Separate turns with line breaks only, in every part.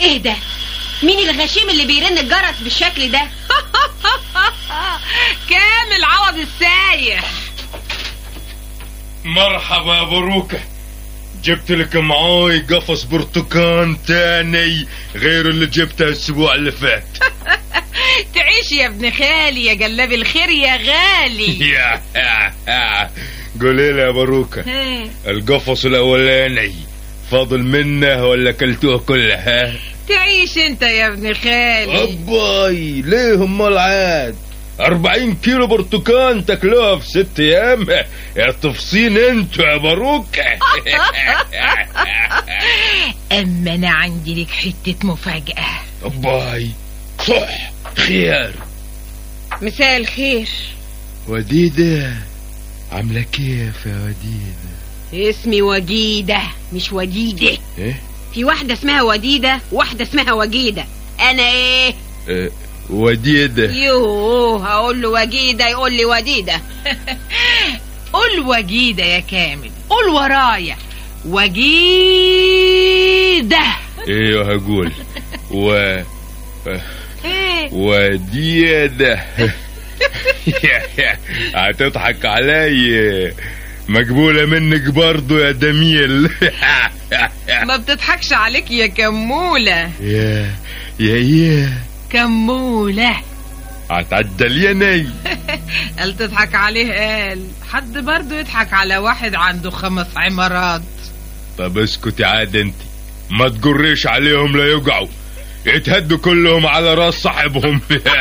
ايه ده مين الغشيم اللي بيرن الجرس بالشكل ده
كامل عوض السايح
مرحبا يا باروكة جبت لك معاي قفص برتقان تاني غير اللي جبته الاسبوع اللي فات
تعيش يا ابن خالي يا جلاب الخير يا غالي
يا قولي لي يا باروكة
ها،
القفص الاولاني فاضل منه ولا كلتوه كله ها
تعيش انت يا ابن خالي
اباي ليه امال عاد أربعين كيلو برتقان تاكلوها في ست ايام يا تفصين انتوا يا باروكة
اما انا عندي لك حتة مفاجأة
اباي صح خيار
مساء الخير
وديدة عاملة كيف يا وديدة
اسمي وجيدة مش وديدة
ايه
في واحدة اسمها وديدة وواحدة اسمها وجيدة انا ايه
اه وديدة
يوه هقول له وجيدة يقول لي وديدة
قول وجيدة يا كامل قول ورايا وجيدة
ايوه هقول و
ايه
وديدة هتضحك علي مقبولة منك برضو يا دميل
ما بتضحكش عليك يا كمولة
يا يا يا
كمولة
هتعدل يا ني
قال تضحك عليه قال حد برضه يضحك على واحد عنده خمس عمارات
طب اسكتي عاد انت ما تجريش عليهم لا يقعوا يتهدوا كلهم على راس صاحبهم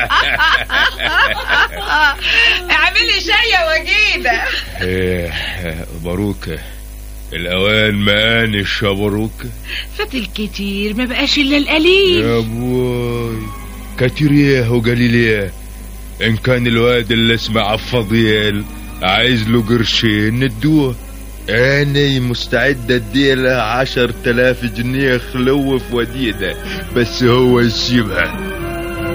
اعملي شاي يا وجيدة
إيه، باروكة الأوان ما آنش يا باروكة
فات الكتير ما بقاش الا القليل
يا بوي كتيريه وقليليه إن كان الواد اللي اسمه عفضيل عايز له قرشين ندوه أنا مستعد اديله عشر تلاف جنيه خلوف وديدة بس هو يسيبها